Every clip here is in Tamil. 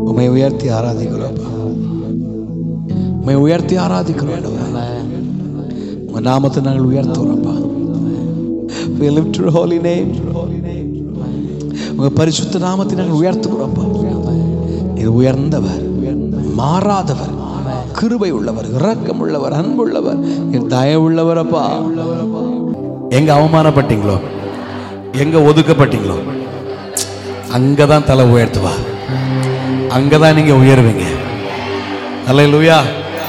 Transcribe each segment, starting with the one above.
உமை உயர்த்தி ஆராதிக்கிறோம் உமை உயர்த்தி ஆராதிக்கிறோம் ஆண்டவரே. உங்க நாமத்தை நாங்கள் உயர்த்துறோம்ப்பா We lift your holy name. உங்க பரிசுத்த நாமத்தை நாங்கள் உயர்த்துகிறோம்ப்பா இது உயர்ந்தவர் மாறாதவர் கிருபை உள்ளவர் இரக்கம் உள்ளவர் அன்புள்ளவர் என் தயவுள்ளவர் அப்பா எங்க அவமானப்பட்டீங்களோ எங்க ஒதுக்கப்பட்டீங்களோ அங்கதான் தலை உயர்த்துவா அங்கதான் நீங்க உயர்வீங்க அல்லேலூயா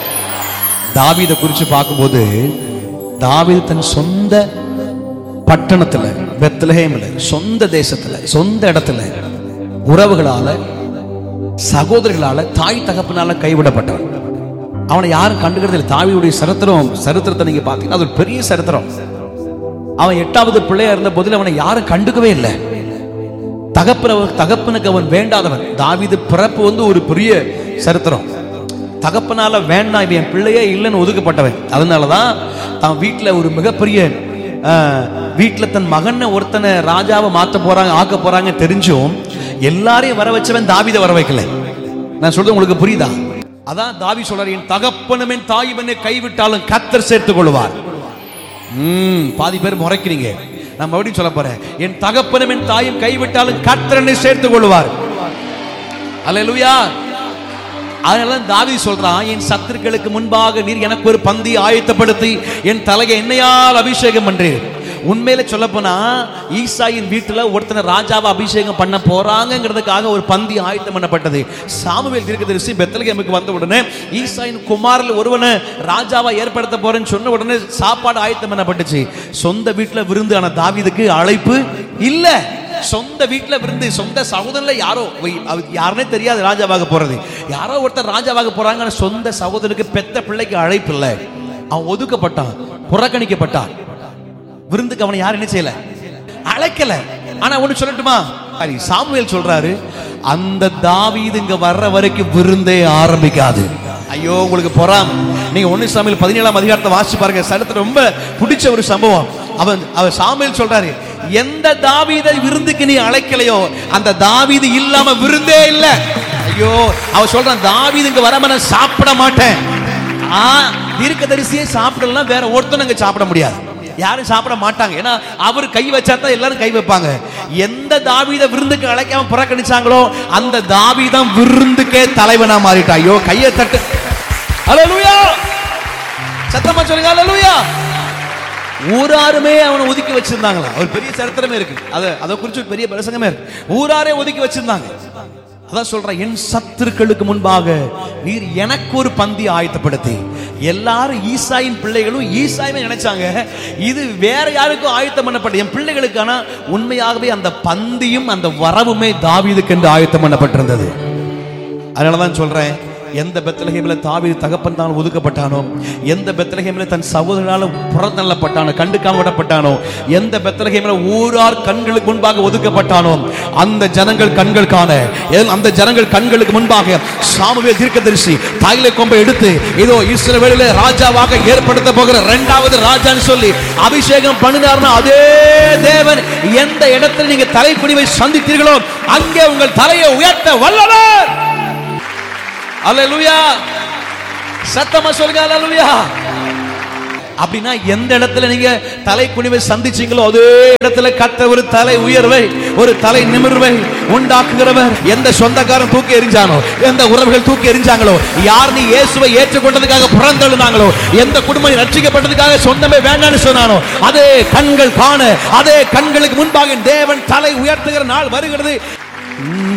தாவீதை குறித்து பார்க்கும்போது தாவீது தன் சொந்த பட்டணத்துல பெத்லஹேம்ல சொந்த தேசத்துல சொந்த இடத்துல உறவுகளால சகோதரிகளால தாய் தகப்பனால கைவிடப்பட்டவன் அவனை யாரும் கண்டுக்கிறது இல்லை தாவியுடைய சரித்திரம் சரித்திரத்தை நீங்க பார்த்தீங்கன்னா அது ஒரு பெரிய சரித்திரம் அவன் எட்டாவது பிள்ளையா இருந்த போதில் அவனை யாரும் கண்டுக்கவே இல்லை தகப்பன தகப்பனுக்கு அவன் வேண்டாதவன் தாவீது பிறப்பு வந்து ஒரு பெரிய சரித்திரம் தகப்பனால வேண்டாம் இவன் என் பிள்ளையே இல்லைன்னு ஒதுக்கப்பட்டவன் அதனாலதான் தான் வீட்டில் ஒரு மிகப்பெரிய வீட்டில் தன் மகனை ஒருத்தனை ராஜாவை மாத்த போறாங்க ஆக்க போறாங்க தெரிஞ்சும் எல்லாரையும் வர வச்சவன் தாவீதை வர வைக்கல நான் சொல்றது உங்களுக்கு புரியுதா அதான் தாவி சொல்றாரு என் தகப்பனும் என் தாய்வனை கைவிட்டாலும் கத்தர் சேர்த்துக் கொள்வார் ம் பாதி பேர் முறைக்கிறீங்க நான் மறுபடியும் சொல்ல போறேன் என் தகப்பனும் என் தாயும் கைவிட்டாலும் கத்தரனை சேர்த்துக் கொள்வார் அல்லேலூயா அதனால தான் தாவி சொல்றான் என் சத்துருக்களுக்கு முன்பாக நீர் எனக்கு ஒரு பந்தி ஆயத்தப்படுத்தி என் தலையை என்னையால் அபிஷேகம் பண்றீர் உண்மையில சொல்ல போனா ஈசாயின் வீட்டுல ஒருத்தனை ராஜாவை அபிஷேகம் பண்ண போறாங்கிறதுக்காக ஒரு பந்தி ஆயத்தம் பண்ணப்பட்டது சாமுவேல் தீர்க்கதரிசி பெத்தலகேமுக்கு வந்த உடனே ஈசாயின் குமாரில் ஒருவனை ராஜாவா ஏற்படுத்த போறேன்னு சொன்ன உடனே சாப்பாடு ஆயத்தம் பண்ணப்பட்டுச்சு சொந்த வீட்டுல விருந்து ஆன தாவீதுக்கு அழைப்பு இல்ல சொந்த வீட்டுல விருந்து சொந்த சகோதரன்ல யாரோ வை- அவ- யாருனே தெரியாது ராஜாவாக போறது யாரோ ஒருத்தர் ராஜாவாக போறாங்க ஆனா சொந்த சகோதரனுக்கு பெத்த பிள்ளைக்கு அழைப்பு இல்லை அவன் ஒதுக்கப்பட்டான் புறக்கணிக்கப்பட்டான் விருந்துக்கு அவனை யாரும் என்ன செய்யல அழைக்கல ஆனா ஒண்ணு சொல்லட்டுமா சரி சாமுவேல் சொல்றாரு அந்த தாவீது இங்க வர்ற வரைக்கும் விருந்தே ஆரம்பிக்காது ஐயோ உங்களுக்கு பொறாம் நீங்க ஒண்ணு சாமியில் பதினேழாம் அதிகாரத்தை வாசிச்சு பாருங்க சரித்திரம் ரொம்ப பிடிச்ச ஒரு சம்பவம் அவன் அவன் சாமுவேல் சொல்றாரு எந்த தாவீதை விருந்துக்கு நீ அழைக்கலையோ அந்த தாவீது இல்லாம விருந்தே இல்ல ஐயோ அவன் சொல்றான் தாவீது இங்க வராம நான் சாப்பிட மாட்டேன் ஆ தீர்க்கதரிசியே சாப்பிடலாம் வேற ஒருத்தனும் அங்க சாப்பிட முடியாது யாரும் சாப்பிட மாட்டாங்க ஏன்னா அவர் கை வச்சா தான் எல்லாரும் கை வைப்பாங்க எந்த தாவீத விருந்துக்கு அழைக்காம புறக்கணிச்சாங்களோ அந்த தாவீதம் விருந்துக்கே தலைவனா மாறிட்டா ஐயோ கையை தட்டு ஹalleluya சத்தமா சொல்லுங்க ஹalleluya ஊராருமே அவனை ஒதுக்கி வச்சிருந்தாங்களா ஒரு பெரிய சரித்திரமே இருக்கு அதை அதை குறிச்சு ஒரு பெரிய பிரசங்கமே இருக்கு ஊராரே ஒதுக்கி வச்சிருந்தாங்க அதான் சொல்றேன் என் சத்துருக்களுக்கு முன்பாக நீர் எனக்கு ஒரு பந்தி ஆயத்தப்படுத்தி எல்லாரும் ஈசாயின் பிள்ளைகளும் ஈசாயுமே நினைச்சாங்க இது வேற யாருக்கும் ஆயத்தம் பண்ணப்பட்ட என் பிள்ளைகளுக்கு ஆனா உண்மையாகவே அந்த பந்தியும் அந்த வரவுமே தாவீதுக்கு என்று ஆயத்தம் பண்ணப்பட்டிருந்தது அதனாலதான் சொல்றேன் எந்த பெத்தலகேமில தாவீது தகப்பன் தான் ஒதுக்கப்பட்டானோ எந்த பெத்தலகேமில தன் சகோதரனால புறந்தள்ளப்பட்டானோ கண்டுக்காம விடப்பட்டானோ எந்த பெத்தலகேமில ஊரார் கண்களுக்கு முன்பாக ஒதுக்கப்பட்டானோ அந்த ஜனங்கள் கண்கள் காண எல்- அந்த ஜனங்கள் கண்களுக்கு முன்பாக சாமுவேல் தீர்க்கதரிசி தாயிலை கொம்பை எடுத்து இதோ இஸ்ரவேலிலே ராஜாவாக ஏற்படுத்த போகிற இரண்டாவது ராஜான்னு சொல்லி அபிஷேகம் பண்ணினார்னா அதே தேவன் எந்த இடத்துல நீங்க தலைக்குனிவை சந்தித்தீர்களோ அங்கே உங்கள் தலையை உயர்த்த வல்லவர் அல்லேலூயா சத்தமா சொல்லுங்க அல்லேலூயா அப்படின்னா எந்த இடத்துல நீங்க தலை குனிவை சந்திச்சீங்களோ அதே இடத்துல கத்த ஒரு தலை உயர்வை ஒரு தலை நிமிர்வை உண்டாக்குகிறவர் எந்த சொந்தக்காரன் தூக்கி எறிஞ்சானோ எந்த உறவுகள் தூக்கி எறிஞ்சாங்களோ யார் நீ இயேசுவை ஏற்றுக்கொண்டதுக்காக புறந்தள்ளினாங்களோ எந்த குடும்பம் ரட்சிக்கப்பட்டதுக்காக சொந்தமே வேண்டாம்னு சொன்னானோ அதே கண்கள் காண அதே கண்களுக்கு முன்பாக தேவன் தலை உயர்த்துகிற நாள் வருகிறது